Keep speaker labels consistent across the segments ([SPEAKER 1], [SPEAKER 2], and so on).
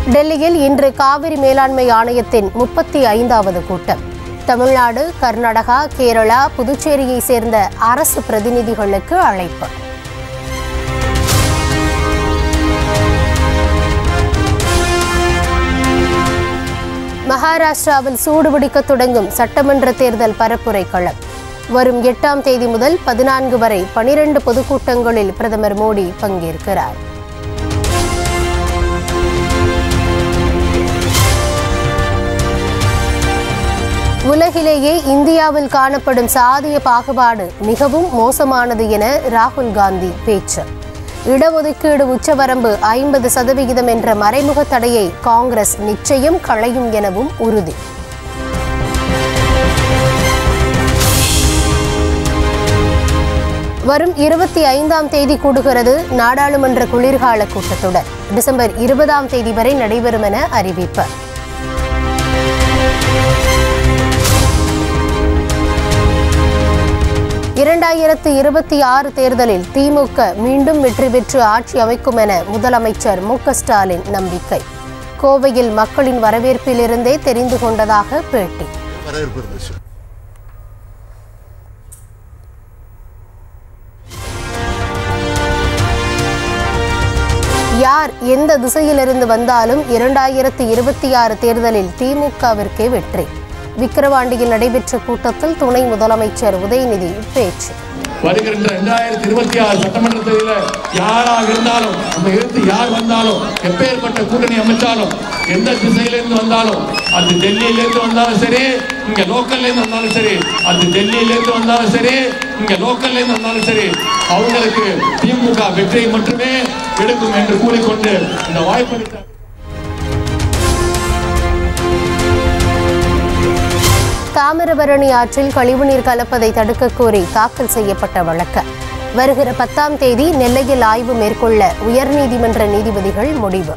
[SPEAKER 1] டெல்லியில் இன்று காவிரி மேலாண்மை ஆணையத்தின் முப்பத்தி ஐந்தாவது கூட்டம் தமிழ்நாடு கர்நாடகா கேரளா புதுச்சேரியை சேர்ந்த அரசு பிரதிநிதிகளுக்கு அழைப்பு மகாராஷ்டிராவில் சூடுபிடிக்க தொடங்கும் சட்டமன்ற தேர்தல் பரப்புரை களம் வரும் எட்டாம் தேதி முதல் பதினான்கு வரை பனிரெண்டு பொதுக்கூட்டங்களில் பிரதமர் மோடி பங்கேற்கிறார் உலகிலேயே இந்தியாவில் காணப்படும் சாதிய பாகுபாடு மிகவும் மோசமானது என ராகுல் காந்தி பேச்சு இடஒதுக்கீடு உச்சவரம்பு ஐம்பது சதவிகிதம் என்ற மறைமுக தடையை காங்கிரஸ் நிச்சயம் களையும் எனவும் உறுதி வரும் இருபத்தி ஐந்தாம் தேதி கூடுகிறது நாடாளுமன்ற குளிர்கால கூட்டத்தொடர் டிசம்பர் இருபதாம் தேதி வரை நடைபெறும் என அறிவிப்பு இரண்டாயிரத்து இருபத்தி ஆறு தேர்தலில் திமுக மீண்டும் வெற்றி பெற்று ஆட்சி அமைக்கும் என முதலமைச்சர் மு க ஸ்டாலின் நம்பிக்கை கோவையில் மக்களின் வரவேற்பிலிருந்தே தெரிந்து கொண்டதாக பேட்டி
[SPEAKER 2] வரவேற்பு இருந்துச்சு
[SPEAKER 1] யார் எந்த திசையிலிருந்து வந்தாலும் இரண்டாயிரத்து இருபத்தி ஆறு தேர்தலில் திமுகவிற்கே வெற்றி விக்கிரவாண்டியில் நடைபெற்ற கூட்டத்தில் துணை முதலமைச்சர் உதயநிதி பேச்சு
[SPEAKER 3] வருகின்ற இரண்டாயிரத்தி இருபத்தி ஆறு சட்டமன்ற தேர்தலில் யாராக இருந்தாலும் நம்ம எடுத்து யார் வந்தாலும் எப்பேற்பட்ட கூட்டணி அமைச்சாலும் எந்த திசையிலிருந்து வந்தாலும் அது டெல்லியிலிருந்து வந்தாலும் சரி இங்க லோக்கல்ல இருந்து வந்தாலும் சரி அது டெல்லியிலிருந்து வந்தாலும் சரி இங்க லோக்கல்ல இருந்து வந்தாலும் சரி அவங்களுக்கு திமுக வெற்றியை மட்டுமே எடுக்கும் என்று கூறிக்கொண்டு இந்த வாய்ப்பளித்த
[SPEAKER 1] தாமிரபரணி ஆற்றில் கழிவுநீர் கலப்பதை தடுக்க கோரி தாக்கல் செய்யப்பட்ட வழக்கு வருகிற பத்தாம் தேதி நெல்லையில் ஆய்வு மேற்கொள்ள உயர்நீதிமன்ற நீதிபதிகள் முடிவு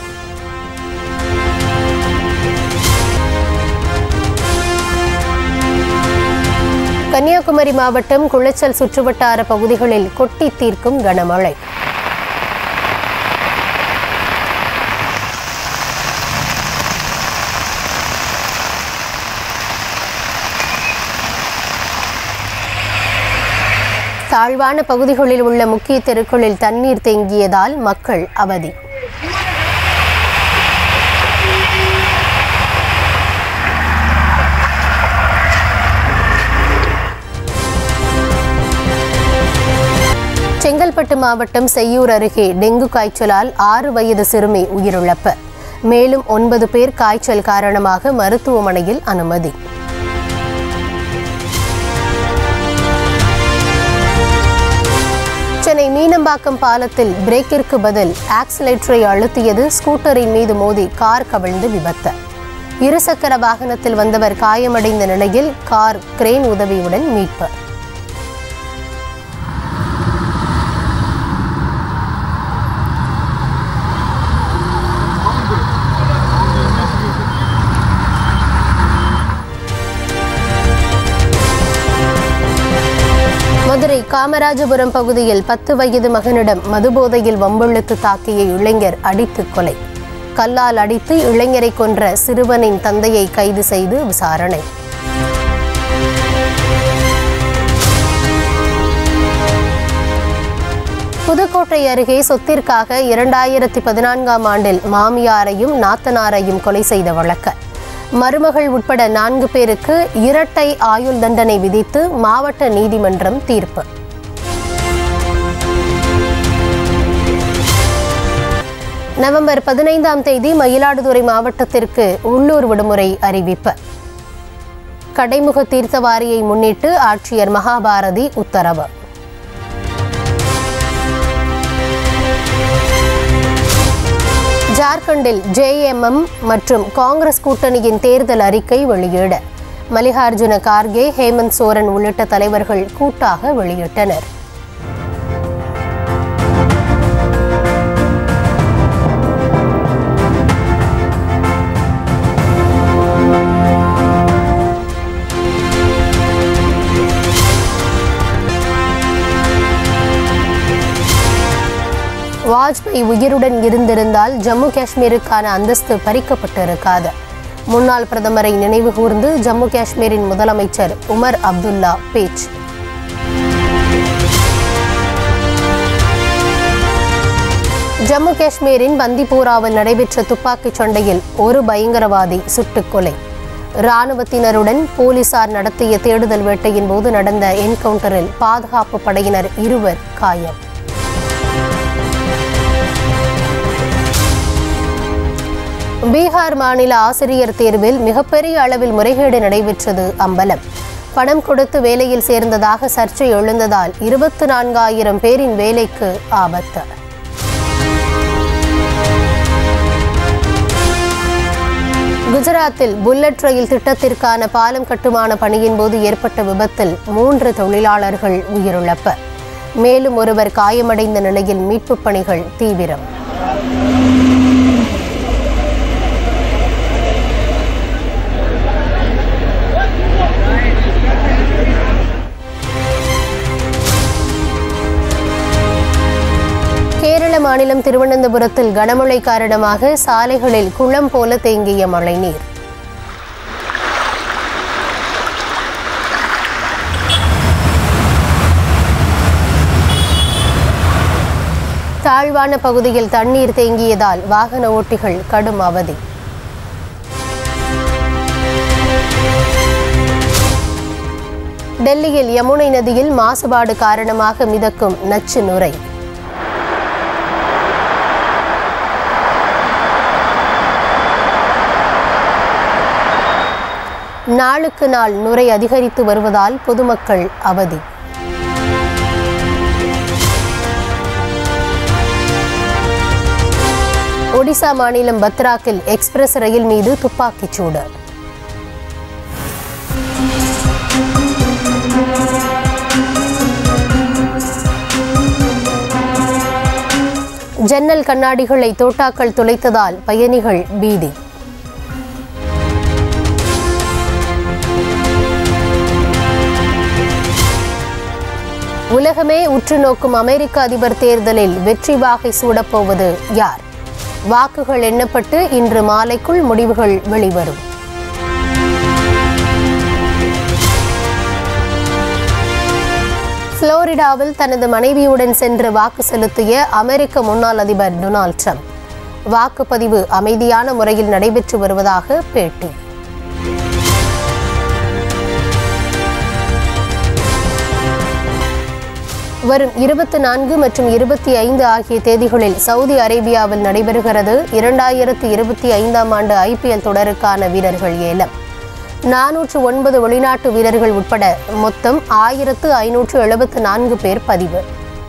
[SPEAKER 1] கன்னியாகுமரி மாவட்டம் குளச்சல் சுற்றுவட்டார பகுதிகளில் கொட்டி தீர்க்கும் கனமழை தாழ்வான பகுதிகளில் உள்ள முக்கிய தெருக்களில் தண்ணீர் தேங்கியதால் மக்கள் அவதி செங்கல்பட்டு மாவட்டம் செய்யூர் அருகே டெங்கு காய்ச்சலால் ஆறு வயது சிறுமி உயிரிழப்பு மேலும் ஒன்பது பேர் காய்ச்சல் காரணமாக மருத்துவமனையில் அனுமதி சென்னை மீனம்பாக்கம் பாலத்தில் பிரேக்கிற்கு பதில் ஆக்சிலேட்டரை அழுத்தியது ஸ்கூட்டரின் மீது மோதி கார் கவிழ்ந்து விபத்து இருசக்கர வாகனத்தில் வந்தவர் காயமடைந்த நிலையில் கார் கிரேன் உதவியுடன் மீட்பு மதுரை காமராஜபுரம் பகுதியில் பத்து வயது மகனிடம் மதுபோதையில் வம்பிழுத்து தாக்கிய இளைஞர் அடித்து கொலை கல்லால் அடித்து இளைஞரை கொன்ற சிறுவனின் தந்தையை கைது செய்து விசாரணை புதுக்கோட்டை அருகே சொத்திற்காக இரண்டாயிரத்தி பதினான்காம் ஆண்டில் மாமியாரையும் நாத்தனாரையும் கொலை செய்த வழக்கு மருமகள் உட்பட நான்கு பேருக்கு இரட்டை ஆயுள் தண்டனை விதித்து மாவட்ட நீதிமன்றம் தீர்ப்பு நவம்பர் பதினைந்தாம் தேதி மயிலாடுதுறை மாவட்டத்திற்கு உள்ளூர் விடுமுறை அறிவிப்பு கடைமுக தீர்த்தவாரியை முன்னிட்டு ஆட்சியர் மகாபாரதி உத்தரவு ஜார்க்கண்டில் ஜேஎம்எம் மற்றும் காங்கிரஸ் கூட்டணியின் தேர்தல் அறிக்கை வெளியீடு மல்லிகார்ஜுன கார்கே ஹேமந்த் சோரன் உள்ளிட்ட தலைவர்கள் கூட்டாக வெளியிட்டனர் வாஜ்பாய் உயிருடன் இருந்திருந்தால் ஜம்மு காஷ்மீருக்கான அந்தஸ்து பறிக்கப்பட்டிருக்காது முன்னாள் பிரதமரை நினைவு கூர்ந்து ஜம்மு காஷ்மீரின் முதலமைச்சர் உமர் அப்துல்லா பேச்சு ஜம்மு காஷ்மீரின் பந்திப்பூராவில் நடைபெற்ற துப்பாக்கிச் சண்டையில் ஒரு பயங்கரவாதி சுட்டுக் கொலை இராணுவத்தினருடன் போலீசார் நடத்திய தேடுதல் வேட்டையின் போது நடந்த என்கவுண்டரில் பாதுகாப்பு படையினர் இருவர் காயம் பீகார் மாநில ஆசிரியர் தேர்வில் மிகப்பெரிய அளவில் முறைகேடு நடைபெற்றது அம்பலம் பணம் கொடுத்து வேலையில் சேர்ந்ததாக சர்ச்சை எழுந்ததால் இருபத்தி நான்காயிரம் பேரின் வேலைக்கு ஆபத்து குஜராத்தில் புல்லட் ரயில் திட்டத்திற்கான பாலம் கட்டுமான பணியின் போது ஏற்பட்ட விபத்தில் மூன்று தொழிலாளர்கள் உயிரிழப்பு மேலும் ஒருவர் காயமடைந்த நிலையில் மீட்புப் பணிகள் தீவிரம் கேரள மாநிலம் திருவனந்தபுரத்தில் கனமழை காரணமாக சாலைகளில் குளம் போல தேங்கிய மழைநீர் தாழ்வான பகுதியில் தண்ணீர் தேங்கியதால் வாகன ஓட்டிகள் கடும் அவதி டெல்லியில் யமுனை நதியில் மாசுபாடு காரணமாக மிதக்கும் நச்சு நுரை நாளுக்கு நாள் நுரை அதிகரித்து வருவதால் பொதுமக்கள் அவதி ஒடிசா மாநிலம் பத்ராக்கில் எக்ஸ்பிரஸ் ரயில் மீது துப்பாக்கிச் சூடு ஜன்னல் கண்ணாடிகளை தோட்டாக்கள் துளைத்ததால் பயணிகள் பீதி உலகமே உற்று நோக்கும் அமெரிக்க அதிபர் தேர்தலில் வெற்றி வாகை சூடப்போவது யார் வாக்குகள் எண்ணப்பட்டு இன்று மாலைக்குள் முடிவுகள் வெளிவரும் புளோரிடாவில் தனது மனைவியுடன் சென்று வாக்கு செலுத்திய அமெரிக்க முன்னாள் அதிபர் டொனால்ட் ட்ரம்ப் வாக்குப்பதிவு அமைதியான முறையில் நடைபெற்று வருவதாக பேட்டி வரும் இருபத்தி நான்கு மற்றும் இருபத்தி ஐந்து ஆகிய தேதிகளில் சவுதி அரேபியாவில் நடைபெறுகிறது இரண்டாயிரத்து இருபத்தி ஐந்தாம் ஆண்டு ஐபிஎல் தொடருக்கான வீரர்கள் ஏலம் நானூற்று ஒன்பது வெளிநாட்டு வீரர்கள் உட்பட மொத்தம் ஆயிரத்து ஐநூற்று எழுபத்து நான்கு பேர் பதிவு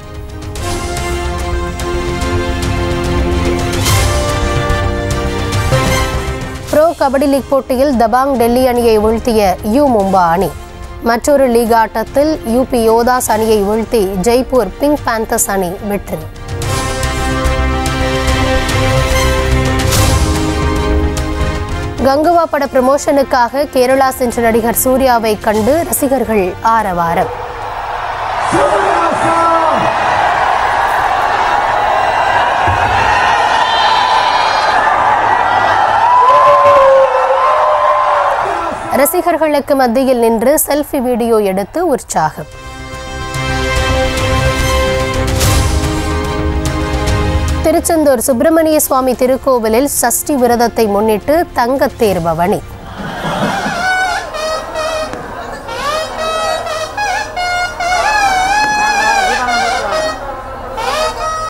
[SPEAKER 1] ப்ரோ கபடி லீக் போட்டியில் தபாங் டெல்லி அணியை வீழ்த்திய யூ மும்பா அணி மற்றொரு லீக் ஆட்டத்தில் யூபி யோதாஸ் அணியை வீழ்த்தி ஜெய்ப்பூர் பிங்க் பேந்தர்ஸ் அணி வெற்றி கங்குவா பட ப்ரமோஷனுக்காக கேரளா சென்ற நடிகர் சூர்யாவை கண்டு ரசிகர்கள் ஆரவாரம் ரசிகர்களுக்கு மத்தியில் நின்று செல்ஃபி வீடியோ எடுத்து உற்சாகம் திருச்செந்தூர் சுப்பிரமணிய சுவாமி திருக்கோவிலில் சஷ்டி விரதத்தை முன்னிட்டு தங்கத்தேர் பவனி